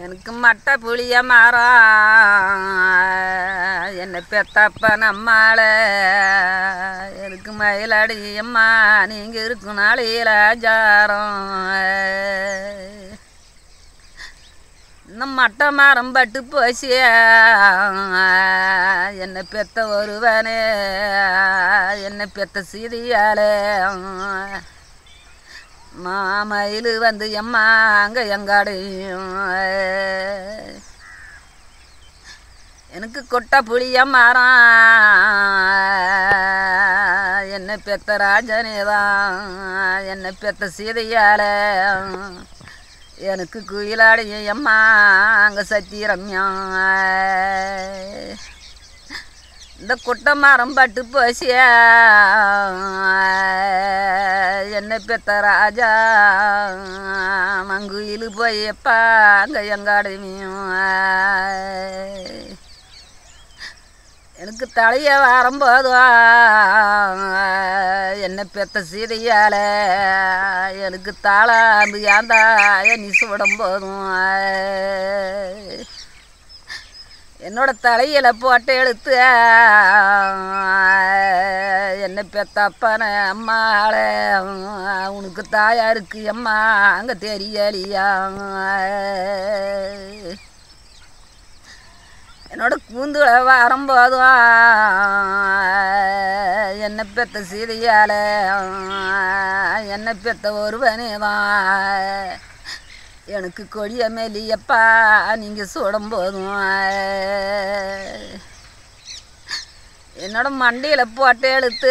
எனக்கு மட்டை புளிய மரம் என்னை பெத்தப்ப நம்மால எனக்கு மயிலடி அம்மா நீங்க இருக்கும் நாளையில ஜாரம் இந்த மட்டை மரம் பட்டு போச்சு என்னை பெத்த ஒருவனே என்னை பெத்த சீதியாலே மாமயில் வந்து எம்மா அங்க எங்காடையும் எனக்கு கொட்டை புளிய மரம் என்னை பெத்த ராஜனே தான் என்னை பெத்த சீதையால எனக்கு குயிலாடைய எம்மா அங்க சத்தி ரம்யா இந்த குட்டை மரம் பட்டு போசிய என்னை பெத்த ராஜா மங்குயில் போயப்பா அங்க எங்காடுமியும் எனக்கு தலைய வரும்போதும் என்னை பெத்த சீதையால எனக்கு தாளாந்து ஏந்தா நீ சுடும் போதும் என்னோட தலையில போட்டு எடுத்து என்னை பெத்தப்பன அம்மாள உனக்கு தாயா இருக்கு அம்மா அங்க தெரியலையா என்னோட கூந்துல வரும்போதும் என்னை பெத்த சீதையால என்னை பெத்த ஒருவனே தான் எனக்கு கொடிய மெலியப்பா நீங்கள் சுடும் போதும் என்னோட மண்டியில் போட்டு எழுத்து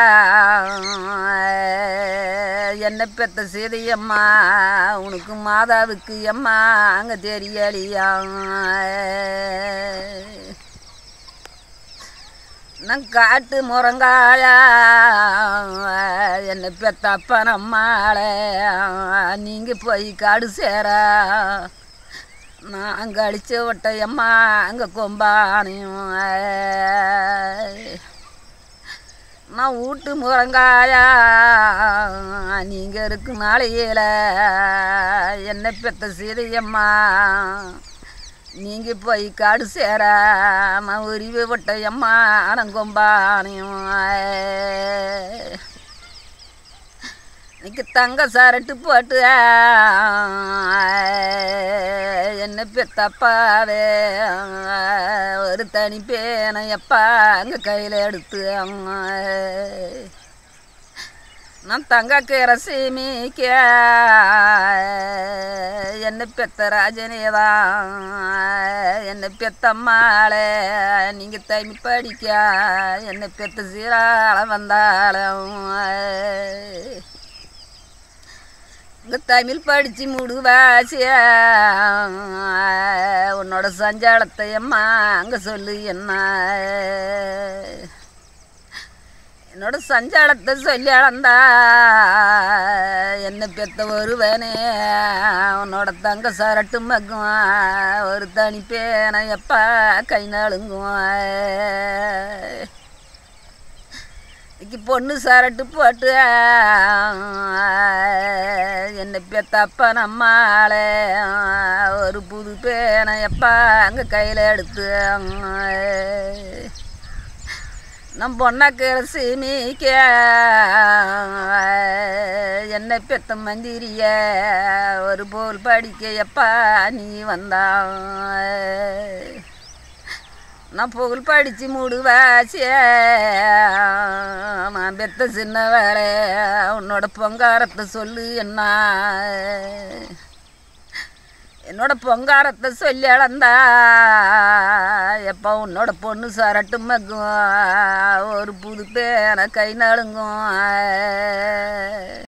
என்னை பெத்த சீதையம்மா உனக்கு மாதாவுக்கு அம்மா அங்கே தெரியலையா நான் காட்டு முருங்காயா என்னை பெத்த அப்பா நம்மால நீங்கள் போய் காடு சேரா நான் அங்கே அடிச்சு விட்டையம்மா அங்கே கொம்பானையும் நான் வீட்டு முருங்காயா நீங்கள் இருக்கு நாளையில என்னை பெத்த சீதையம்மா நீங்கள் போய் காடு சேராம உருவி விட்டையம்மா அனங்கொம்பானையும் இன்னைக்கு தங்க சரட்டு போட்டு என்ன பெத்தப்பாவே ஒரு தனி பேனை எப்பா அங்கே கையில் எடுத்து நான் தங்க கீரை சீமிக்க என்னை பெத்த ராஜனே தான் என்னை பெத்தம்மாளே நீங்கள் தனி படிக்க என்னை பெத்த சீராள வந்தாலும் இங்கே தமிழ் படித்து முடுவாசிய உன்னோட சஞ்சாலத்தை அம்மா அங்கே சொல்லு என்ன என்னோட சஞ்சாலத்தை சொல்லி அளந்தா என்னை பெத்த ஒருவனே உன்னோட தங்க சரட்டு மக்கும் ஒரு தனி பேனை எப்பா கை நழுங்கும் இன்னைக்கு பொண்ணு சரட்டு போட்டு என்னை பெத்த அப்பா நம்மாளே ஒரு புது பேனை எப்பா அங்கே கையில் எடுத்து நம் பொண்ணாக்கிற சீமிக்க என்னை பெத்த மந்திரிய ஒரு போல் படிக்க எப்பா நீ வந்தான் நான் புகழ் படித்து மூடுவாச்சே நான் பெத்த சின்ன வேலை உன்னோட பொங்காரத்தை சொல்லு என்ன என்னோட பொங்காரத்தை சொல்லி அளந்தா எப்போ உன்னோட பொண்ணு சரட்டு மக்கும் ஒரு புது பேனை கை நடுங்கும்